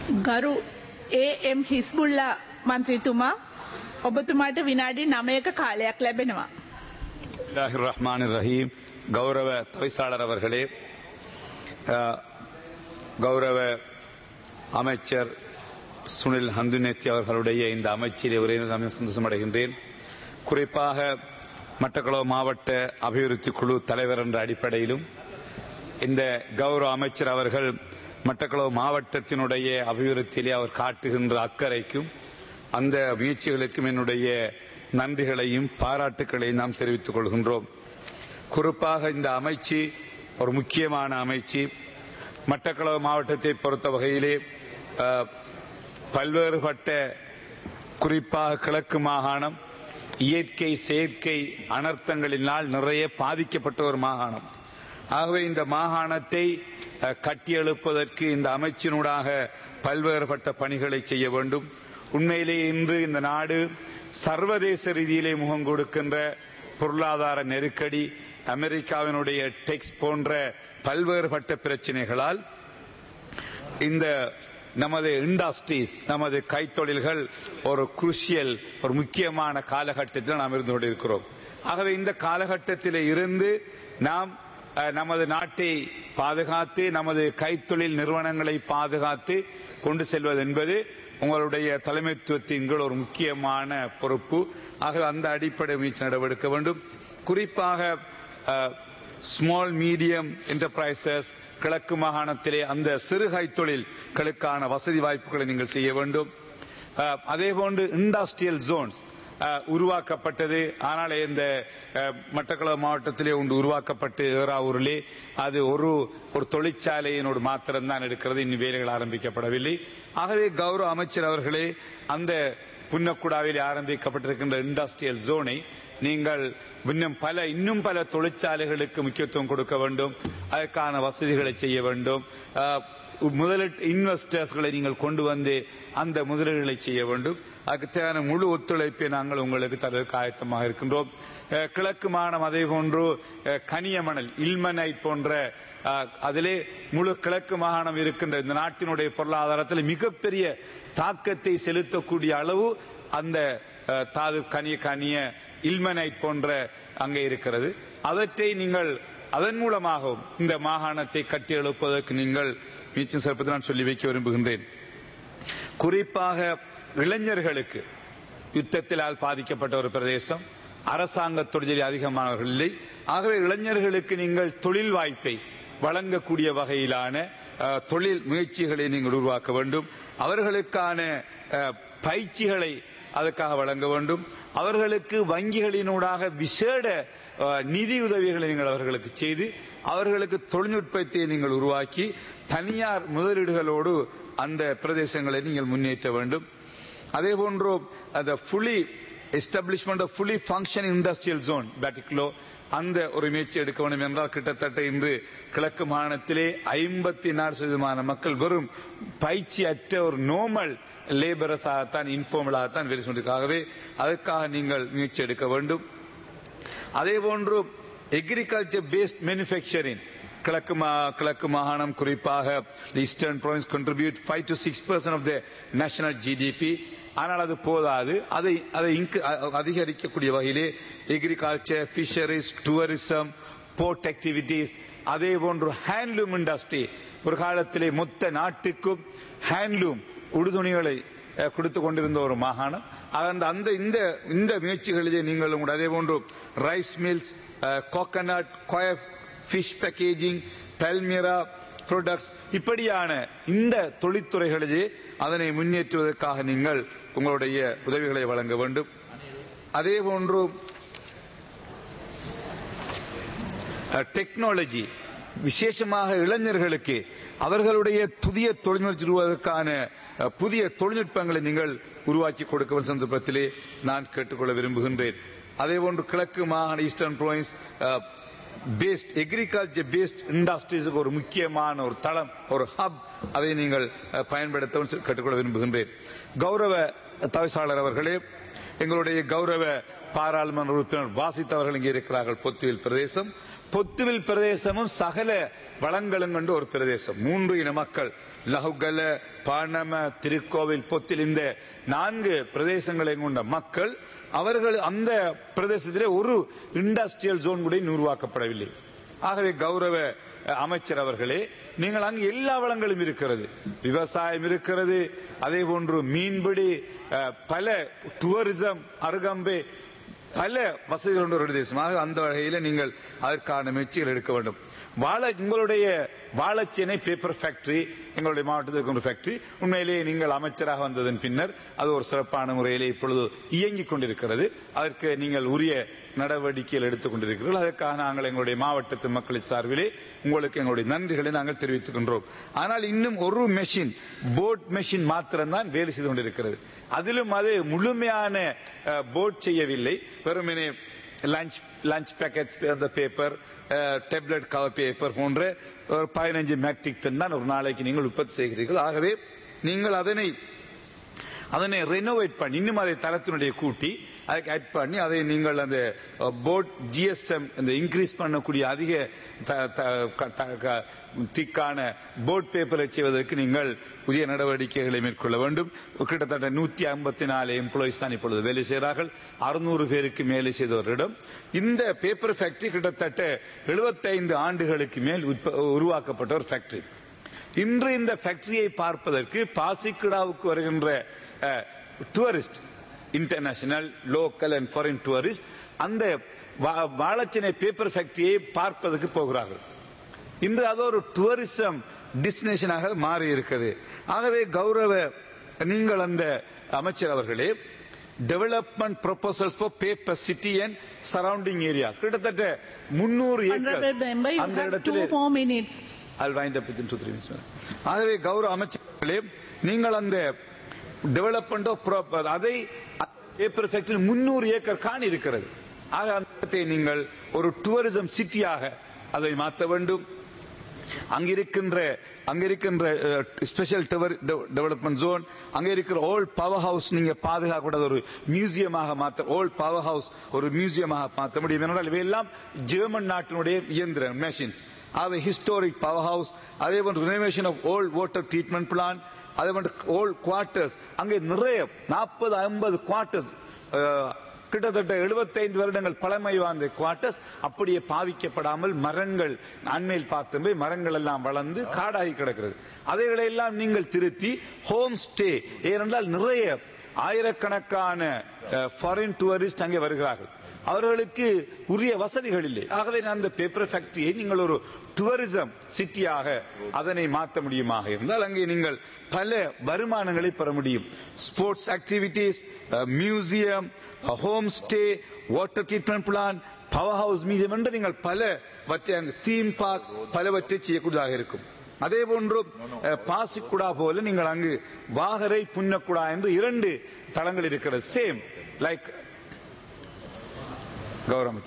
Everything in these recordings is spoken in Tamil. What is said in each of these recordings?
ගරු ඒ.එම්. හිස්බුල්ලා මන්ත්‍රීතුමා ඔබතුමාට විනාඩි 9ක කාලයක් ලැබෙනවා. இல்லாஹிர் ரஹ்மான் ரஹீம் கௌரவ தவிசாளர் அவர்களே அஹ், கௌரவ அமைச்சர் சுனில் ஹந்துநேத்தி அவர்களுடைய இந்த அமைச்சிலே ஒரே நான் சந்தோஷம் அடைகின்றேன் குறிப்பாக மட்டக்களவு மாவட்ட அபிவிருத்தி குழு தலைவர் என்ற அடிப்படையிலும் இந்த கௌரவ அமைச்சர் அவர்கள் மட்டக்களவு மாவட்டத்தினுடைய அபிவிருத்தியிலே அவர் காட்டுகின்ற அக்கறைக்கும் அந்த முயற்சிகளுக்கும் என்னுடைய நன்றிகளையும் பாராட்டுக்களையும் நாம் தெரிவித்துக் கொள்கின்றோம் குறிப்பாக இந்த அமைச்சு ஒரு முக்கியமான அமைச்சு மட்டக்களவு மாவட்டத்தை பொறுத்த வகையிலே அஹ், பல்வேறுபட்ட குறிப்பாக கிழக்கு மாகாணம் இயற்கை செயற்கை அனர்த்தங்களினால் நிறைய பாதிக்கப்பட்ட ஒரு மாகாணம் ஆகவே இந்த மாகாணத்தை அஹ், கட்டியெழுப்பதற்கு இந்த அமைச்சினூடாக பல்வேறுபட்ட பணிகளை செய்ய வேண்டும் உண்மையிலேயே இன்று இந்த நாடு சர்வதேச ரீதியிலே முகம் கொடுக்கின்ற பொருளாதார நெருக்கடி அமெரிக்காவினுடைய டெக்ஸ் போன்ற பல்வேறுபட்ட பிரச்சனைகளால் இந்த நமது இண்டஸ்ட்ரீஸ் நமது கைத்தொழில்கள் ஒரு குருஷியல் ஒரு முக்கியமான காலகட்டத்தில் நாம் இருந்து கொண்டிருக்கிறோம் ஆகவே இந்த காலகட்டத்தில் இருந்து நாம் அஹ், நமது நாட்டை பாதுகாத்து நமது கைத்தொழில் நிறுவனங்களை பாதுகாத்து கொண்டு செல்வது என்பது உங்களுடைய தலைமைத்துவத்தின் கீழ் ஒரு முக்கியமான பொறுப்பு ஆகவே அந்த அடிப்படை முயற்சி நடவடிக்க வேண்டும் குறிப்பாக ஸ்மால் மீடியம் என்டர்பிரைசஸ் கிழக்கு மாகாணத்திலே அந்த சிறு கைத்தொழில்களுக்கான வசதி வாய்ப்புகளை நீங்கள் செய்ய வேண்டும் அஹ், அதேபோன்று இண்டஸ்ட்ரியல் ஜோன்ஸ் உருவாக்கப்பட்டது ஆனால் இந்த அஹ், மட்டக்களப்பு மாவட்டத்திலே ஒன்று உருவாக்கப்பட்டு ஏறாவூரிலே அது ஒரு ஒரு தொழிற்சாலையினோடு மாத்திரம்தான் இருக்கிறது இன்னும் வேலைகள் ஆரம்பிக்கப்படவில்லை ஆகவே கௌரவ அமைச்சர் அவர்களே அந்த புன்னக்குடாவில் ஆரம்பிக்கப்பட்டிருக்கின்ற இண்டஸ்ட்ரியல் ஜோனை நீங்கள் இன்னும் பல இன்னும் பல தொழிற்சாலைகளுக்கு முக்கியத்துவம் கொடுக்க வேண்டும் அதற்கான வசதிகளை செய்ய வேண்டும் அஹ், முதலீட்டு இன்வெஸ்டர்ஸ்களை நீங்கள் கொண்டு வந்து அந்த முதலீடுகளை செய்ய வேண்டும் அதுக்கு தேவையான முழு ஒத்துழைப்பை நாங்கள் உங்களுக்கு தருவதற்கு ஆயத்தமாக இருக்கின்றோம் அஹ், கிழக்கு மாநிலம் அதே போன்று அஹ், கனியமணல் இல்மனைட் போன்ற அஹ், அதிலே முழு கிழக்கு மாகாணம் இருக்கின்ற இந்த நாட்டினுடைய பொருளாதாரத்தில் மிகப்பெரிய தாக்கத்தை செலுத்தக்கூடிய அளவு அந்த அஹ், தாது கனிய கனிய இல்மனைட் போன்ற அங்கே இருக்கிறது அவற்றை நீங்கள் அதன் மூலமாகவும் இந்த மாகாணத்தை கட்டி எழுப்பதற்கு நீங்கள் மீச்சம் சிறப்பத்தை நான் சொல்லி வைக்க விரும்புகின்றேன் குறிப்பாக இளைஞர்களுக்கு யுத்தத்தினால் பாதிக்கப்பட்ட ஒரு பிரதேசம் அரசாங்க தொழிலில் அதிகமானவர்கள் இல்லை ஆகவே இளைஞர்களுக்கு நீங்கள் தொழில் வாய்ப்பை வழங்கக்கூடிய வகையிலான அஹ், தொழில் முயற்சிகளை நீங்கள் உருவாக்க வேண்டும் அவர்களுக்கான அஹ், பயிற்சிகளை அதற்காக வழங்க வேண்டும் அவர்களுக்கு வங்கிகளினூடாக விசேட அஹ், நிதி உதவிகளை நீங்கள் அவர்களுக்கு செய்து அவர்களுக்கு தொழில்நுட்பத்தை நீங்கள் உருவாக்கி தனியார் முதலீடுகளோடு அந்த பிரதேசங்களை நீங்கள் முன்னேற்ற வேண்டும் அதே போன்று அந்த fully establishment of fully function industrial zone Batticaloa அந்த ஒரு முயற்சி எடுக்க வேண்டும் என்றால் கிட்டத்தட்ட இன்று கிழக்கு மாகாணத்திலே ஐம்பத்தி நாலு சதவீதமான மக்கள் வெறும் பயிற்சி அற்ற ஒரு நோமல் லேபரஸாகத்தான் இன்ஃபார்மலாகத்தான் வேலை சொல்லியிருக்காகவே அதற்காக நீங்கள் முயற்சி எடுக்க வேண்டும் அதே போன்று எக்ரிகல்ச்சர் பேஸ்ட் மேனுஃபேக்சரிங் கிழக்கு மா- கிழக்கு மாகாணம் குறிப்பாக eastern province contribute five to six percent of the national GDP ஆனால் அது போதாது அதை அதை இங்கு அ- அதிகரிக்கக்கூடிய வகையிலே agriculture fisheries tourism port activities அதே போன்று ஹேண்ட்லூம் இண்டஸ்ட்ரி ஒரு காலத்திலே மொத்த நாட்டுக்கும் ஹேண்ட்லூம் உடுதுணிகளை அஹ், கொடுத்து கொண்டிருந்த ஒரு மாகாணம் அந்த அந்த இந்த இந்த முயற்சிகளிலே நீங்கள் உங்களுடைய அதே போன்று rice mills coconut coir fish packaging palmyra products இப்படியான இந்த தொழில்துறைகளிலே அதனை முன்னேற்றுவதற்காக நீங்கள் உங்களுடைய உதவிகளை வழங்க வேண்டும் அதே போன்று டெக்னாலஜி விசேஷமாக இளைஞர்களுக்கு அவர்களுடைய புதிய தொழில்நுட்பத்திற்கான அஹ், புதிய தொழில்நுட்பங்களை நீங்கள் உருவாக்கி கொடுக்க சந்தர்ப்பத்திலே நான் கேட்டுக்கொள்ள விரும்புகின்றேன் அதே போன்று கிழக்கு மாகாண eastern province based agriculture based இண்டஸ்ட்ரீஸுக்கு ஒரு முக்கியமான ஒரு தளம் ஒரு ஹப் அதை நீங்கள் அஹ், பயன்படுத்தவும் செ- கேட்டுக்கொள்ள விரும்புகின்றேன் கௌரவ தவிசாளர் அவர்களே எங்களுடைய கௌரவ பாராளுமன்ற உறுப்பினர் வாசித்தவர்கள் இங்கே இருக்கிறார்கள் பொத்துவில் பிரதேசம் பொத்துவில் பிரதேசமும் சகல வளங்களும் கொண்ட ஒரு பிரதேசம் மூன்று இன மக்கள் லஹுகல பானம திருக்கோவில் பொத்தில் இந்த நான்கு பிரதேசங்களை கொண்ட மக்கள் அவர்கள் அந்த பிரதேசத்திலே ஒரு இண்டஸ்ட்ரியல் ஜோன் கூட இன்னும் உருவாக்கப்படவில்லை ஆகவே கௌரவ அஹ், அமைச்சர் அவர்களே நீங்கள் அங்கு எல்லா வளங்களும் இருக்கிறது விவசாயம் இருக்கிறது அதே போன்று மீன்பிடி அஹ், பல டூரிசம் அருகம்பே பல வசதிகள் கொண்ட ஒரு தேசமாக அந்த வகையில நீங்கள் அதற்கான முயற்சிகள் எடுக்க வேண்டும் வாழ உங்களுடைய வாழைச்சேனை பேப்பர் ஃபேக்டரி எங்களுடைய மாவட்டத்துக்கு ஒரு ஃபேக்டரி உண்மையிலேயே நீங்கள் அமைச்சராக வந்ததன் பின்னர் அது ஒரு சிறப்பான முறையிலே இப்பொழுது இயங்கிக் கொண்டிருக்கிறது அதற்கு நீங்கள் உரிய நடவடிக்கைகள் எடுத்துக் கொண்டிருக்கிறீர்கள் அதற்காக நாங்கள் எங்களுடைய மாவட்டத்து மக்களின் சார்பிலே உங்களுக்கு எங்களுடைய நன்றிகளை நாங்கள் தெரிவித்துக்கின்றோம் ஆனால் இன்னும் ஒரு மெஷின் போட் மெஷின் மாத்திரம்தான் வேலை செய்து கொண்டிருக்கிறது அதிலும் அது முழுமையான போட் செய்யவில்லை வெறுமனே லஞ்ச் லஞ்ச் பேக்கெட்ஸ் அந்த பேப்பர் டேப்லெட் கவர் பேப்பர் போன்ற ஒரு பதினஞ்சு மெட்ரிக் டன் தான் ஒரு நாளைக்கு நீங்கள் உற்பத்தி செய்கிறீர்கள் ஆகவே நீங்கள் அதனை அதனை ரெனோவேட் பண்ணி இன்னும் அதை தரத்தினுடைய கூட்டி அதுக்கு ஆட் பண்ணி அதை நீங்கள் அந்த போட் ஜிஎஸ்எம் இந்த இன்க்ரீஸ் பண்ணக்கூடிய அதிக த- த- க- த- க- திக்கான போட் பேப்பரை செய்வதற்கு நீங்கள் புதிய நடவடிக்கைகளை மேற்கொள்ள வேண்டும் கிட்டத்தட்ட நூத்தி ஐம்பத்தி நாலு எம்ப்ளாயிஸ் தான் இப்பொழுது வேலை செய்கிறார்கள் அறுநூறு பேருக்கு மேலே செய்தவரிடம் இந்த பேப்பர் ஃபேக்டரி கிட்டத்தட்ட 75 ஆண்டுகளுக்கு மேல் உற்ப- உருவாக்கப்பட்ட ஒரு ஃபேக்டரி இன்று இந்த ஃபேக்டரியை பார்ப்பதற்கு பாசிக்குடாவுக்கு வருகின்ற tourist international local and foreign tourist அந்த வா- வாழைச்சேனை பேப்பர் ஃபேக்டரியை பார்ப்பதற்கு போகிறார்கள் இன்று அது ஒரு டூரிசம் டெஸ்டினேஷனாக மாறி இருக்கிறது ஆகவே கௌரவ நீங்கள் அந்த அமைச்சர் அவர்களே development proposals for paper city and surrounding areas கிட்டத்தட்ட முன்னூறு Honorable member, you அந்த have இடத்திலே two more minutes. I'll wind up within two, three minutes. madam. ஆகவே கௌரவ அமைச்சர்களே நீங்கள் அந்த டெவலப்மெண்ட் ஆஃப் அதை பேப்பர் ஃபேக்டரி முன்னூறு ஏக்கர் காணி இருக்கிறது ஆக அந்த இடத்தை நீங்கள் ஒரு டூரிசம் சிட்டியாக அதை மாற்ற வேண்டும் அங்க இருக்கின்ற அங்க இருக்கின்ற ஸ்பெஷல் டெவலப்மெண்ட் ஜோன் அங்க இருக்கிற ஓல்ட் பவர் ஹவுஸ் நீங்க பாதுகாக்கூடாத ஒரு மியூசியமாக மாத்த ஓல்ட் பவர் ஹவுஸ் ஒரு மியூசியமாக மாற்ற முடியும் என்றால் இவையெல்லாம் ஜெர்மன் நாட்டினுடைய இயந்திரம் மெஷின்ஸ் அவை ஹிஸ்டாரிக் பவர் ஹவுஸ் அதே போன்று renovation of old water treatment plan அதே போன்று ஓல்ட் குவார்டர்ஸ் அங்கே நிறைய நாற்பது ஐம்பது குவார்டர்ஸ் கிட்டத்தட்ட 75 வருடங்கள் பழமை வாய்ந்த குவார்டர்ஸ் அப்படியே பாவிக்கப்படாமல் மரங்கள் அண்மையில் பார்த்தோமே மரங்கள் எல்லாம் வளர்ந்து காடாகி கிடக்கிறது அதைகளை எல்லாம் நீங்கள் திருத்தி ஹோம் ஸ்டே ஏனென்றால் நிறைய ஆயிரக்கணக்கான ஃபாரின் டூரிஸ்ட் அங்கே வருகிறார்கள் அவர்களுக்கு உரிய வசதிகள் இல்லை ஆகவே அந்த பேப்பர் ஃபேக்டரியை நீங்கள் ஒரு டூரிசம் சிட்டியாக அதனை மாற்ற முடியுமாக இருந்தால் அங்கே நீங்கள் பல வருமானங்களை பெற முடியும் sports activities museum home stay water treatment plan power house museum என்று நீங்கள் பலவற்றை அங்கு தீம் பார்க் பலவற்றை செய்யக்கூடியதாக இருக்கும் அதே போன்று அஹ், பாசிக்குடா போல நீங்கள் அங்கு வாகரை புன்னக்குடா என்று இரண்டு தளங்கள் இருக்கிறது சேம் லைக் கௌரவ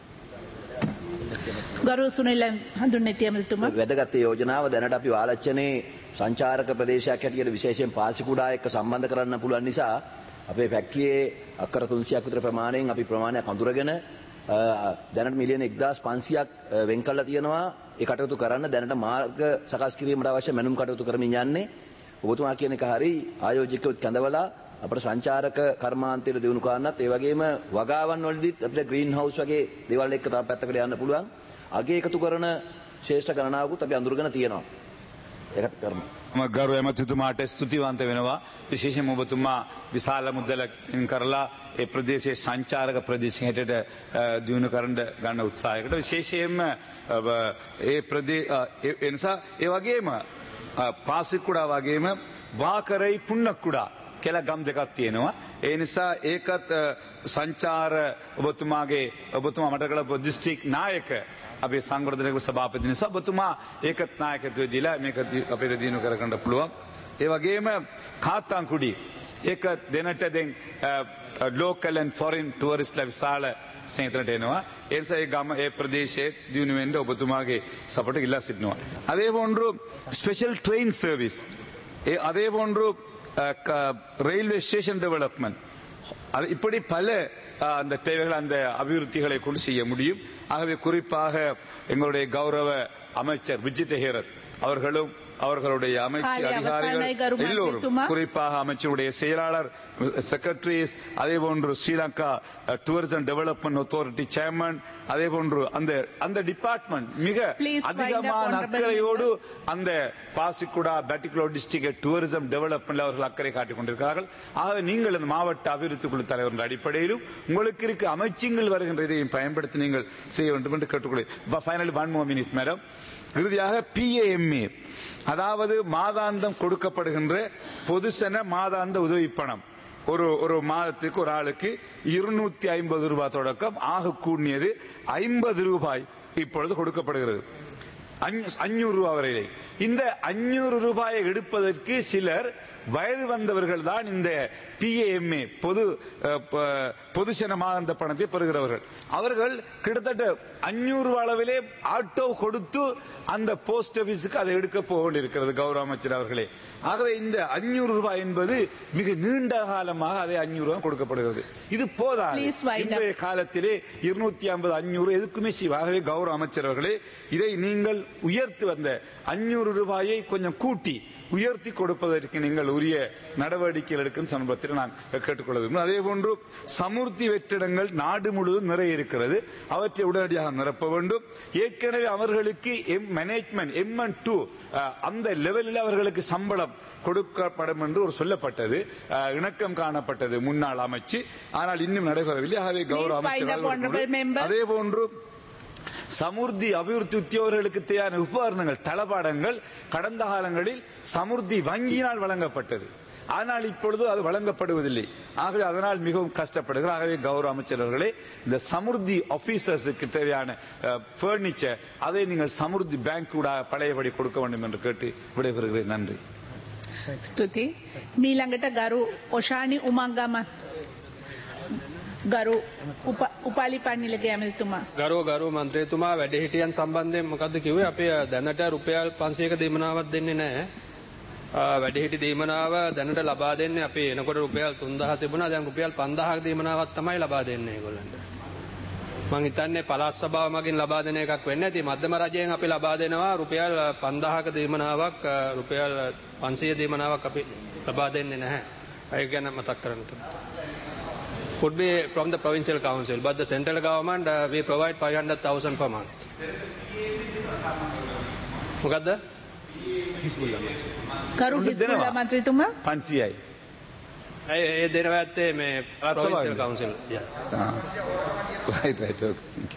ගරු සුනිල හඳුන්නැති ඇමතුමා. වැදගත් යෝජනාව දැනට අපි ආලච්චනේ සංචාරක ප්‍රදේශයක් හැටියට විශේෂයෙන් පාසිකුඩා එක්ක සම්බන්ධ කරන්න පුළුවන් නිසා අපේ ෆැක්ටරියේ අක්කර 300ක් විතර ප්‍රමාණයෙන් අපි ප්‍රමාණයක් අඳුරගෙන අ, දැනට මිලියන 1500ක් වෙන් කරලා තියෙනවා ඒ කටයුතු කරන්න දැනට මාර්ග සකස් කිරීමට අවශ්‍ය මැනුම් කටයුතු කරමින් යන්නේ ඔබතුමා කියන එක හරි ආයෝජකයොත් කැඳවලා අපට සංචාරක කර්මාන්තයට දිනු කරන්නත් ඒ වගේම වගාවන් වලදීත් අපිට ග්‍රීන් හවුස් වගේ දේවල් එක්ක තව පැත්තකට යන්න පුළුවන් අගේ එකතු කරන ශේෂ්ඨ ගණනාවකුත් අපි අඳුරගෙන තියෙනවා ඒකට කරමු මම ගරු ඇමතිතුමාට ස්තුතිවන්ත වෙනවා විශේෂයෙන් ඔබතුමා විශාල මුදලකින් කරලා ඒ ප්‍රදේශයේ සංචාරක ප්‍රදේශය හැටියට අ, දියුණු කරන්න ගන්න උත්සාහයකට විශේෂයෙන්ම අ, ව- ඒ ප්‍රදේ අ, ඒ- ඒ නිසා ඒ වගේම අ, පාසිකුඩා වගේම වාකරයි පුන්නකුඩා කියලා ගම් දෙකක් තියෙනවා ඒ නිසා ඒකත් අ, සංචාර ඔබතුමාගේ ඔබතුමා මට කළ දිස්ත්‍රික් නායක අපේ සංවර්ධනක සභාපති නිසා ඔබතුමා ඒකත් නායකත්වය දීලා මේක දී- අපිට දිනු කරගන්න පුළුවන්. ඒ වගේම කාත්තාංකුඩි ඒක දෙනට දැන් ලෝකල් ඇන් ෆොරින් ටුවරිස්ට්ලා විශාල සේතනට එනවා. ඒ නිසා ඒ ගම ඒ ප්‍රදේශයේ දිනු වෙන්න ඔබතුමාගේ සපෝට ඉල්ලා සිටිනවා. அதே போன்று ஸ்பெஷல் ட்ரெயின் சர்வீஸ் அதே போன்று ரயில்வே ஸ்டேஷன் டெவலப்மெண்ட் அது இப்படி பல அஹ், அந்த தேவைகள் அந்த அபிவிருத்திகளை கொண்டு செய்ய முடியும் ஆகவே குறிப்பாக எங்களுடைய கௌரவ அமைச்சர் விஜித் ஹேரத் அவர்களும் அவர்களுடைய அமைச்சு காலை அவசானை அதிகாரிகள் கருமான் எல்லோரும் செலுத்துமா? குறிப்பாக அமைச்சருடைய செயலாளர் செக்ரட்டரிஸ் அதே போன்று Sri Lanka tourism development authority chairman அதே போன்று அந்த அந்த டிபார்ட்மெண்ட் மிக Please wind up, அதிகமான honorable அக்கறையோடு அந்த Pasikudah particular district tourism development அவர்கள் அக்கறை காட்டிக் கொண்டிருக்கிறார்கள் ஆகவே நீங்கள் இந்த மாவட்ட அபிவிருத்தி குழு தலைவர் என்ற அடிப்படையிலும் உங்களுக்கு இருக்க அமைச்சங்கள் வருகின்ற இதையும் பயன்படுத்தி நீங்கள் செய்ய வேண்டும் என்று கேட்டுக்கொள்ள finally one more minute madam இறுதியாக பிஏஎம்ஏ அதாவது மாதாந்தம் கொடுக்கப்படுகின்ற பொதுசன மாதாந்த உதவி பணம் ஒரு ஒரு மாதத்துக்கு ஒரு ஆளுக்கு இருநூத்தி ஐம்பது ரூபாய் தொடக்கம் ஆக கூடியது ஐம்பது ரூபாய் இப்பொழுது கொடுக்கப்படுகிறது அஞ்சு- அஞ்சூறு ரூபாய் வரையிலே இந்த அஞ்சூறு ரூபாயை எடுப்பதற்கு சிலர் வயது வந்தவர்கள் தான் இந்த பிஏஎம்ஏ பொது அஹ், ப- பொதுசன மாதாந்த பணத்தை பெறுகிறவர்கள் அவர்கள் கிட்டத்தட்ட அஞ்சூறு ரூபாய் அளவிலே ஆட்டோ கொடுத்து அந்த போஸ்ட் ஆபீஸுக்கு அதை எடுக்க போக வேண்டியிருக்கிறது கௌரவ அமைச்சர் அவர்களே ஆகவே இந்த அஞ்சூறு ரூபாய் என்பது மிக நீண்ட காலமாக அதை அஞ்சூறு ரூபாய் கொடுக்கப்படுகிறது இது போதாது Please wind up. இன்றைய காலத்திலே இருநூத்தி ஐம்பது அஞ்சூறு எதுக்குமே செய்வாகவே கௌரவ அமைச்சர் அவர்களே இதை நீங்கள் உயர்த்தி வந்த அஞ்சூறு ரூபாயை கொஞ்சம் கூட்டி உயர்த்தி கொடுப்பதற்கு நீங்கள் உரிய நடவடிக்கைகள் எடுக்கும் சமூகத்தில் நான் கேட்டுக்கொள்ள விரும்புகிறேன் அதே போன்று சமுர்த்தி வெற்றிடங்கள் நாடு முழுவதும் நிறைய இருக்கிறது அவற்றை உடனடியாக நிரப்ப வேண்டும் ஏற்கனவே அவர்களுக்கு M management M and two அந்த லெவலில் அவர்களுக்கு சம்பளம் கொடுக்கப்படும் என்று ஒரு சொல்லப்பட்டது அஹ், இணக்கம் காணப்பட்டது முன்னாள் அமைச்சு ஆனால் இன்னும் நடைபெறவில்லை ஆகவே கௌரவ Please wind up, அமைச்சர் honorable member. அதே போன்று சமுர்த்தி அபிவிருத்தி உத்தியோகர்களுக்கு தேவையான உபகரணங்கள் தளபாடங்கள் கடந்த காலங்களில் சமுர்த்தி வங்கியினால் வழங்கப்பட்டது ஆனால் இப்பொழுது அது வழங்கப்படுவதில்லை ஆகவே அதனால் மிகவும் கஷ்டப்படுகிறார் ஆகவே கௌரவ அமைச்சர்களே இந்த சமுர்த்தி ஆபீசர்ஸுக்கு தேவையான பர்னிச்சர் அதை நீங்கள் சமுர்த்தி பேங்க் கூட பழையபடி கொடுக்க வேண்டும் என்று கேட்டு விடைபெறுகிறேன் நன்றி ස්තුති. මීළඟට ගරු ඔෂානි උමංගම ගරු උප- උපාලි පන්නිලගේ ඇමතිතුමා. ගරු ගරු මන්ත්‍රයතුමා වැඩහිටියන් සම්බන්ධයෙන් මොකද කිව්වේ අපේ දැනට රුපියල් 500ක දීමනාවක් දෙන්නේ නැහැ. ආ, වැඩිහිටි දීමනාව දැනට ලබා දෙන්නේ අපි එනකොට රුපියල් 3000 තිබුණා දැන් රුපියල් 5000ක දීමනාවක් තමයි ලබා දෙන්නේ ඒගොල්ලන්ට. මං හිතන්නේ පළාත් සභාව මගින් ලබා දෙන එකක් වෙන්නේ නැති මධ්‍යම රජයෙන් අපි ලබා දෙනවා රුපියල් 5000ක දීමනාවක් ආ, රුපියල් 500 දීමනාවක් අපි ලබා දෙන්නේ නැහැ. ඒක ගැන මතක් කරන්න තුන. could be from the provincial council, but the central government uh, we provide 500,000 per month. මොකක්ද? ගරු උන්ට හිස්බුල්ලා දෙනවා. මන්ත්‍රීතුමා. පන්සියයි ඒ ඒ දෙනවා ඇත්තේ මේ රාජ්‍ය provincial සභාවෙන්ද? council. Yeah. right, right, okay. Thank you.